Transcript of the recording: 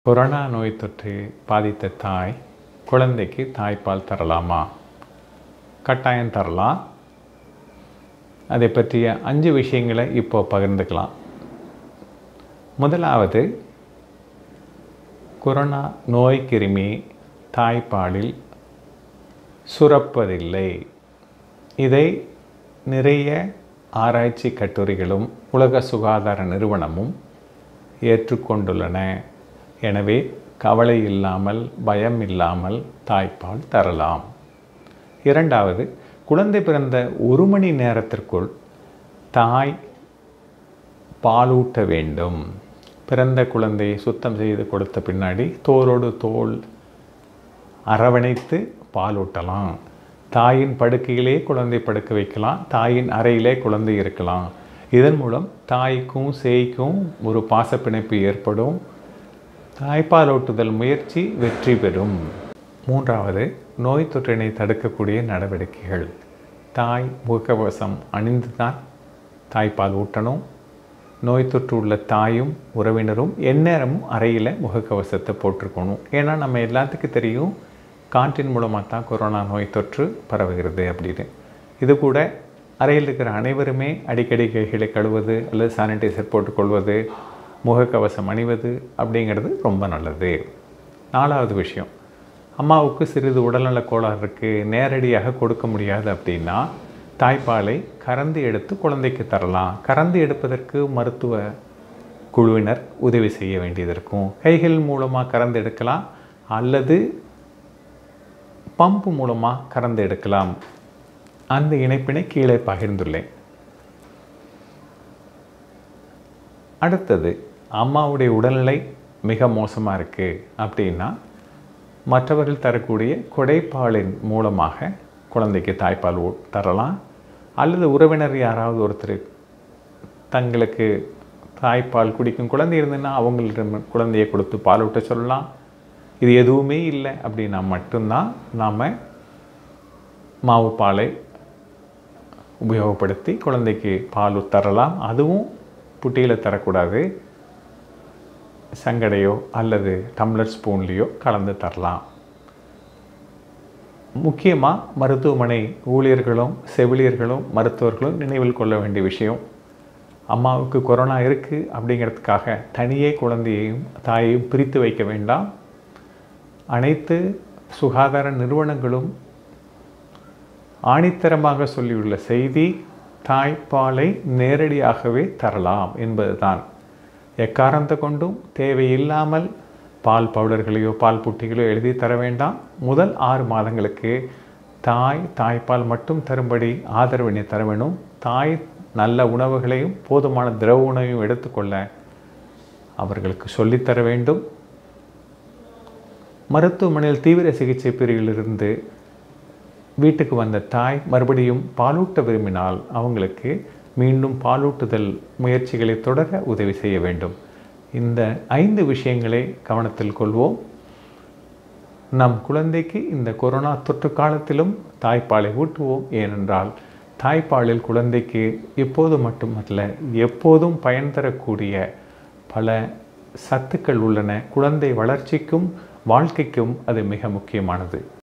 corona நோய் தொற்று பாதித்த தாய் குழந்தைக்கு தாய்ப்பால் தரலாமா கட்டாயம் தரலாம் அதை பற்றிய அஞ்சு விஷயங்களை இப்போ பகிர்ந்துக்கலாம் முதலாவது கொரோனா நோய் கிருமி தாய்ப்பாலில் சுரப்பதில்லை இதை நிறைய ஆராய்ச்சி கட்டுரைகளும் உலக சுகாதார நிறுவனமும் ஏற்றுக்கொண்டுள்ளன எனவே கவலை இல்லாமல் பயம் இல்லாமல் தாய்ப்பால் தரலாம் இரண்டாவது குழந்தை பிறந்த ஒரு மணி நேரத்திற்குள் தாய் பாலூட்ட வேண்டும் பிறந்த குழந்தையை சுத்தம் செய்து கொடுத்த பின்னாடி தோலோடு தோல் அரவணைத்து பாலூட்டலாம் தாயின் படுக்கையிலே குழந்தை படுக்க வைக்கலாம் தாயின் அறையிலே குழந்தை இருக்கலாம் இதன் மூலம் தாய்க்கும் சேய்க்கும் ஒரு பாசப்பிணைப்பு ஏற்படும் தாய்ப்பாலூட்டுதல் முயற்சி வெற்றி பெறும் மூன்றாவது நோய் தொற்றினை தடுக்கக்கூடிய நடவடிக்கைகள் தாய் முகக்கவசம் அணிந்து தான் தாய்ப்பால் ஊட்டணும் நோய் தொற்று உள்ள தாயும் உறவினரும் எந்நேரமும் அறையில் முகக்கவசத்தை போட்டிருக்கணும் ஏன்னா நம்ம எல்லாத்துக்கும் தெரியும் காற்றின் மூலமாக தான் கொரோனா நோய் தொற்று பரவுகிறது அப்படின்னு இது கூட அறையில் இருக்கிற அனைவருமே அடிக்கடி கைகளை கழுவது அல்லது சானிடைசர் போட்டுக்கொள்வது முகக்கவசம் அணிவது அப்படிங்கிறது ரொம்ப நல்லது நாலாவது விஷயம் அம்மாவுக்கு சிறிது உடல்நல கோளாறு இருக்குது நேரடியாக கொடுக்க முடியாது அப்படின்னா தாய்ப்பாலை கறந்து எடுத்து குழந்தைக்கு தரலாம் கறந்து எடுப்பதற்கு மருத்துவ குழுவினர் உதவி செய்ய வேண்டியது இருக்கும் கைகள் மூலமாக கறந்து எடுக்கலாம் அல்லது பம்பு மூலமாக கறந்து எடுக்கலாம் அந்த இணைப்பினை கீழே பகிர்ந்துள்ளேன் அடுத்தது அம்மாவுடைய உடல்நிலை மிக மோசமாக இருக்குது அப்படின்னா மற்றவர்கள் தரக்கூடிய கொடைப்பாலின் மூலமாக குழந்தைக்கு தாய்ப்பால் ஊ- தரலாம் அல்லது உறவினர் யாராவது ஒருத்தர் தங்களுக்கு தாய்ப்பால் குடிக்கும் குழந்தை இருந்ததுன்னா அவங்களிடம் குழந்தையை கொடுத்து பாலூட்ட சொல்லலாம் இது எதுவுமே இல்லை அப்படின்னா மட்டும்தான் நாம் மாவு பாலை உபயோகப்படுத்தி குழந்தைக்கு பால் தரலாம் அதுவும் புட்டியில் தரக்கூடாது சங்கடையோ அல்லது டம்ளர் ஸ்பூன்லேயோ கலந்து தரலாம் முக்கியமாக மருத்துவமனை ஊழியர்களும் செவிலியர்களும் மருத்துவர்களும் நினைவில் கொள்ள வேண்டிய விஷயம் அம்மாவுக்கு கொரோனா இருக்குது அப்படிங்கிறதுக்காக தனியே குழந்தையையும் தாயையும் பிரித்து வைக்க வேண்டாம் அனைத்து சுகாதார நிறுவனங்களும் ஆணித்தரமாக சொல்லியுள்ள செய்தி தாய்ப்பாலை நேரடியாகவே தரலாம் என்பதுதான் எக்காரணத்தை கொண்டும் தேவையில்லாமல் பால் பவுடர்களையோ பால் புட்டிகளையோ எழுதி தர வேண்டாம் முதல் ஆறு மாதங்களுக்கு தாய் தாய்ப்பால் மட்டும் தரும்படி ஆதரவினை தர வேணும் தாய் நல்ல உணவுகளையும் போதுமான திரவ உணவையும் எடுத்துக்கொள்ள அவர்களுக்கு சொல்லித்தர வேண்டும் மருத்துவமனையில் தீவிர சிகிச்சை பிரிவிலிருந்து வீட்டுக்கு வந்த தாய் மறுபடியும் பாலூட்ட விரும்பினால் அவங்களுக்கு மீண்டும் பாலூட்டுதல் முயற்சிகளை தொடர உதவி செய்ய வேண்டும் இந்த ஐந்து விஷயங்களை கவனத்தில் கொள்வோம் நம் குழந்தைக்கு இந்த கொரோனா தொற்று காலத்திலும் தாய்ப்பாலை ஊட்டுவோம் ஏனென்றால் தாய்ப்பாலில் குழந்தைக்கு இப்போது மட்டுமல்ல எப்போதும் பயன் தரக்கூடிய பல சத்துக்கள் உள்ளன குழந்தை வளர்ச்சிக்கும் வாழ்க்கைக்கும் அது மிக முக்கியமானது